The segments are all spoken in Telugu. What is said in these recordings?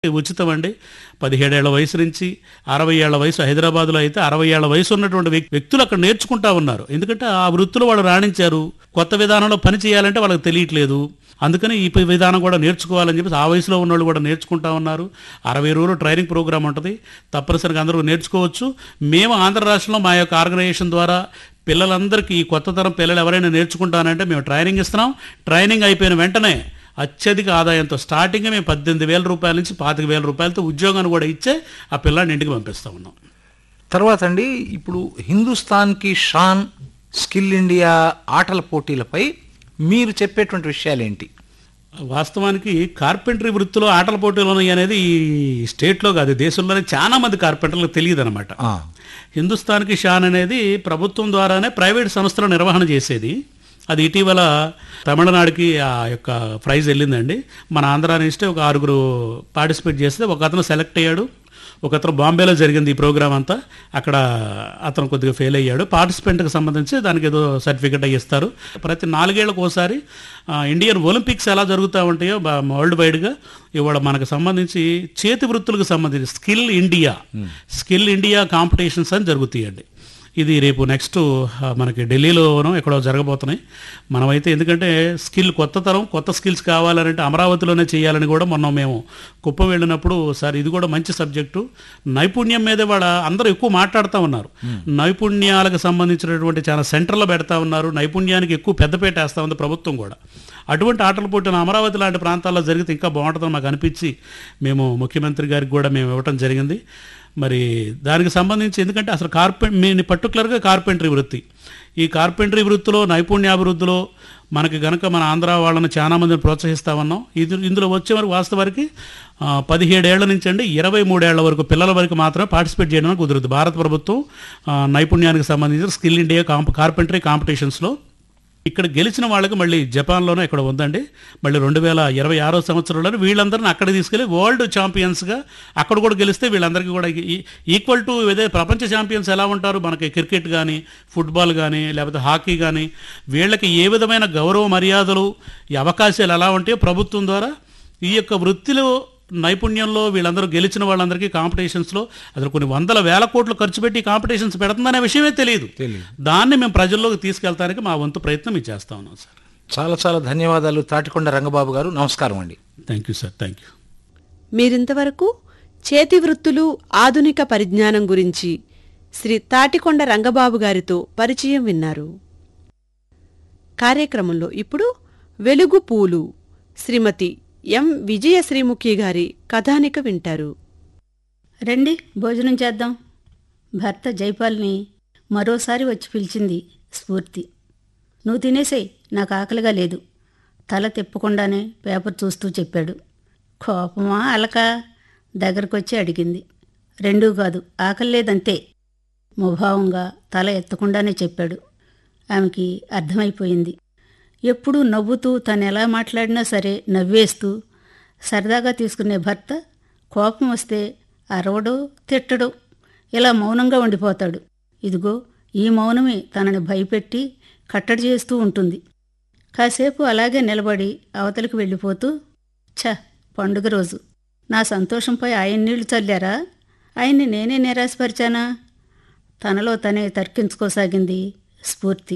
ఉచితం అండి పదిహేడేళ్ల వయసు నుంచి అరవై ఏళ్ల వయసు హైదరాబాద్లో అయితే అరవై ఏళ్ల వయసు ఉన్నటువంటి వ్యక్- వ్యక్తులు అక్కడ నేర్చుకుంటా ఉన్నారు ఎందుకంటే ఆ వృత్తిలో వాళ్ళు రాణించారు కొత్త విధానంలో పని చేయాలంటే వాళ్ళకి తెలియట్లేదు అందుకని ఈ ప- విధానం కూడా నేర్చుకోవాలని చెప్పి ఆ వయసులో ఉన్న వాళ్ళు కూడా నేర్చుకుంటా ఉన్నారు అరవై రోజులు ట్రైనింగ్ ప్రోగ్రామ్ ఉంటుంది తప్పనిసరిగా అందరూ నేర్చుకోవచ్చు మేము ఆంధ్ర రాష్ట్రంలో మా యొక్క ఆర్గనైజేషన్ ద్వారా పిల్లలందరికీ ఈ కొత్త తరం పిల్లలు ఎవరైనా నేర్చుకుంటానంటే మేము ట్రైనింగ్ ఇస్తున్నాం ట్రైనింగ్ అయిపోయిన వెంటనే అత్యధిక ఆదాయంతో స్టార్టింగ్ మేము పద్దెనిమిది వేల రూపాయల నుంచి పాతిక వేల రూపాయలతో ఉద్యోగాన్ని కూడా ఇచ్చే ఆ పిల్లాడిని ఇంటికి పంపిస్తా ఉన్నాం తర్వాత అండి ఇప్పుడు హిందుస్థాన్కి షాన్ స్కిల్ ఇండియా ఆటల పోటీలపై మీరు చెప్పేటువంటి విషయాలు ఏంటి వాస్తవానికి కార్పెంటరీ వృత్తిలో ఆటల పోటీలు ఉన్నాయి అనేది ఈ స్టేట్లో కాదు దేశంలోనే చాలా మంది కార్పెంటర్లకు తెలియదు అనమాట ఆ, హిందుస్థాన్కి షాన్ అనేది ప్రభుత్వం ద్వారానే ప్రైవేట్ సంస్థలు నిర్వహణ చేసేది అది ఇటీవల తమిళనాడుకి ఆ యొక్క ప్రైజ్ వెళ్ళిందండి మన ఆంధ్ర నుంచి ఒక ఆరుగురు పార్టిసిపేట్ చేస్తే ఒక అతను సెలెక్ట్ అయ్యాడు ఒక అతను బాంబేలో జరిగింది ఈ ప్రోగ్రామ్ అంతా అక్కడ అతను కొద్దిగా ఫెయిల్ అయ్యాడు పార్టిసిపెంట్కి సంబంధించి దానికి ఏదో సర్టిఫికెట్ అయ్యి ఇస్తారు ప్రతి నాలుగేళ్లకు ఒకసారి ఆ, ఇండియన్ ఒలింపిక్స్ ఎలా జరుగుతూ ఉంటాయో బా- వరల్డ్ వైడ్గా ఇవాళ మనకు సంబంధించి చేతి వృత్తులకు సంబంధించి skill India skill India competitions అని జరుగుతాయండి ఇది రేపు నెక్స్ట్ ఆ, మనకి ఢిల్లీలోనో ఎక్కడో జరగబోతున్నాయి మనమైతే ఎందుకంటే స్కిల్ కొత్త తరం కొత్త స్కిల్స్ కావాలంటే అమరావతిలోనే చేయాలని కూడా మొన్న మేము కుప్పం వెళ్ళినప్పుడు సార్ ఇది కూడా మంచి సబ్జెక్టు నైపుణ్యం మీద వాళ్ళ అందరూ ఎక్కువ మాట్లాడుతూ ఉన్నారు నైపుణ్యాలకు సంబంధించినటువంటి చాలా సెంటర్లో పెడతా ఉన్నారు నైపుణ్యానికి ఎక్కువ పెద్దపేట వేస్తూ ఉంది ప్రభుత్వం కూడా అటువంటి ఆటల పోటీలు అమరావతి లాంటి ప్రాంతాల్లో జరిగితే ఇంకా బాగుంటుందని మాకు అనిపించి మేము ముఖ్యమంత్రి గారికి కూడా మేము ఇవ్వటం జరిగింది మరి దానికి సంబంధించి ఎందుకంటే అసలు కార్పెంట్ మీ పర్టికులర్గా కార్పెంటరీ వృత్తి ఈ కార్పెంటరీ వృత్తిలో నైపుణ్యాభివృద్ధిలో మనకి గనక మన ఆంధ్ర వాళ్ళని చాలా మందిని ప్రోత్సహిస్తా ఉన్నాం ఇది ఇందులో వచ్చే వరకు వాస్తవానికి ఆ, పదిహేడేళ్ల నుంచి అండి ఇరవై మూడేళ్ల వరకు పిల్లల వరకు మాత్రమే పార్టిసిపేట్ చేయడానికి కుదురుతుంది భారత ప్రభుత్వం ఆ, నైపుణ్యానికి సంబంధించిన స్కిల్ ఇండియా కాంప కార్పెంటరీ కాంపిటీషన్స్లో ఇక్కడ గెలిచిన వాళ్ళకి మళ్ళీ జపాన్లోనే ఇక్కడ ఉందండి మళ్ళీ రెండు వేల ఇరవై ఆరో సంవత్సరంలో వీళ్ళందరిని అక్కడ తీసుకెళ్ళి వరల్డ్ ఛాంపియన్స్గా అక్కడ కూడా గెలిస్తే వీళ్ళందరికీ కూడా ఈక్వల్ టు ఇదే ప్రపంచ ఛాంపియన్స్ ఎలా ఉంటారు మనకి క్రికెట్ కానీ ఫుట్బాల్ కానీ లేకపోతే హాకీ కానీ వీళ్ళకి ఏ విధమైన గౌరవ మర్యాదలు ఈ అవకాశాలు ఎలా ఉంటాయో ప్రభుత్వం ద్వారా ఈ యొక్క వృత్తిలో నైపుణ్యంలో వీళ్ళందరూ గెలిచిన వాళ్ళందరికీ కాంపిటీషన్స్లో అసలు కొన్ని వందల వేల కోట్లు ఖర్చు పెట్టి కాంపిటీషన్స్ పెడుతుందనే విషయమే తెలియదు తెలియదు. దాన్ని మేము ప్రజల్లోకి తీసుకెళ్తానికి మా వంతు ప్రయత్నం మేము చేస్తా ఉన్నాం సార్ చాలా చాలా ధన్యవాదాలు తాటికొండ రంగబాబు గారు నమస్కారం అండి thank you sir thank you మీరింతవరకు చేతి వృత్తులు ఆధునిక పరిజ్ఞానం గురించి శ్రీ తాటికొండ రంగబాబు గారితో పరిచయం విన్నారు కార్యక్రమంలో ఇప్పుడు వెలుగు పూలు శ్రీమతి ఎం విజయశ్రీముఖి గారి కథానిక వింటారు రండి భోజనం చేద్దాం భర్త జైపాల్ని మరోసారి వచ్చి పిలిచింది స్ఫూర్తి నువ్వు తినేసేయ్ నాకు ఆకలిగా లేదు తల తిప్పకుండానే పేపర్ చూస్తూ చెప్పాడు కోపమా అలక దగ్గరకొచ్చి అడిగింది రెండూ కాదు ఆకలి లేదంతే ముభావంగా తల ఎత్తకుండానే చెప్పాడు ఆమెకి అర్థమైపోయింది ఎప్పుడూ నవ్వుతూ తను ఎలా మాట్లాడినా సరే నవ్వేస్తూ సరదాగా తీసుకునే భర్త కోపం వస్తే అరవడో తిట్టడో ఇలా మౌనంగా ఉండిపోతాడు ఇదిగో ఈ మౌనమే తనని భయపెట్టి కట్టడి చేస్తూ ఉంటుంది కాసేపు అలాగే నిలబడి అవతలికి వెళ్ళిపోతూ ఛ పండుగ రోజు నా సంతోషంపై ఆయన నీళ్లు చల్లారా ఆయన్ని నేనే నిరాశపరిచానా తనలో తనే తర్కించుకోసాగింది స్ఫూర్తి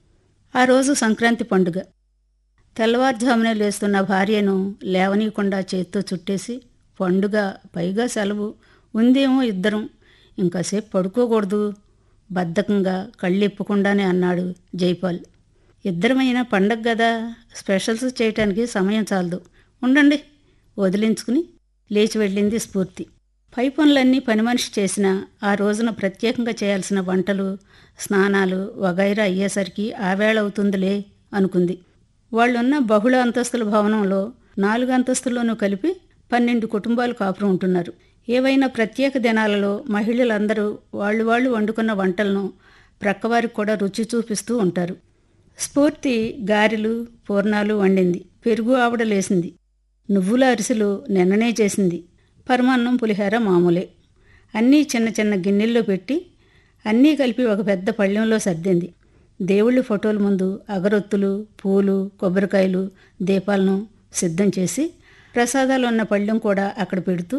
ఆ రోజు సంక్రాంతి పండుగ తెల్లవారుజామునే లేస్తున్న భార్యను లేవనీయకుండా చేత్తో చుట్టేసి పండుగ పైగా సెలవు ఉందేమో ఇద్దరం ఇంకాసేపు పడుకోకూడదు బద్ధకంగా కళ్ళిప్పకుండానే అన్నాడు జైపాల్ ఇద్దరమైనా పండగ కదా స్పెషల్స్ చేయటానికి సమయం చాలదు ఉండండి వదిలించుకుని లేచి వెళ్ళింది స్ఫూర్తి పై పనులన్నీ పని మనిషి చేసిన ఆ రోజున ప్రత్యేకంగా చేయాల్సిన వంటలు స్నానాలు వగైరా అయ్యేసరికి ఆవేళ అవుతుందిలే అనుకుంది వాళ్ళున్న బహుళ అంతస్తుల భవనంలో నాలుగు అంతస్తుల్లోనూ కలిపి పన్నెండు కుటుంబాలు కాపురం ఉంటున్నారు ఏవైనా ప్రత్యేక దినాలలో మహిళలందరూ వాళ్ళు వాళ్ళు వండుకున్న వంటలను ప్రక్కవారికి కూడా రుచి చూపిస్తూ ఉంటారు స్ఫూర్తి గారెలు పూర్ణాలు వండింది పెరుగు ఆవడలేసింది నువ్వుల అరిసెలు నిన్ననే చేసింది పరమాన్నం పులిహార మామూలే అన్నీ చిన్న చిన్న గిన్నెల్లో పెట్టి అన్నీ కలిపి ఒక పెద్ద పళ్ళెంలో సర్దింది దేవుళ్ళ ఫోటోల ముందు అగరొత్తులు పూలు కొబ్బరికాయలు దీపాలను సిద్ధం చేసి ప్రసాదాలు ఉన్న పళ్ళెం కూడా అక్కడ పెడుతూ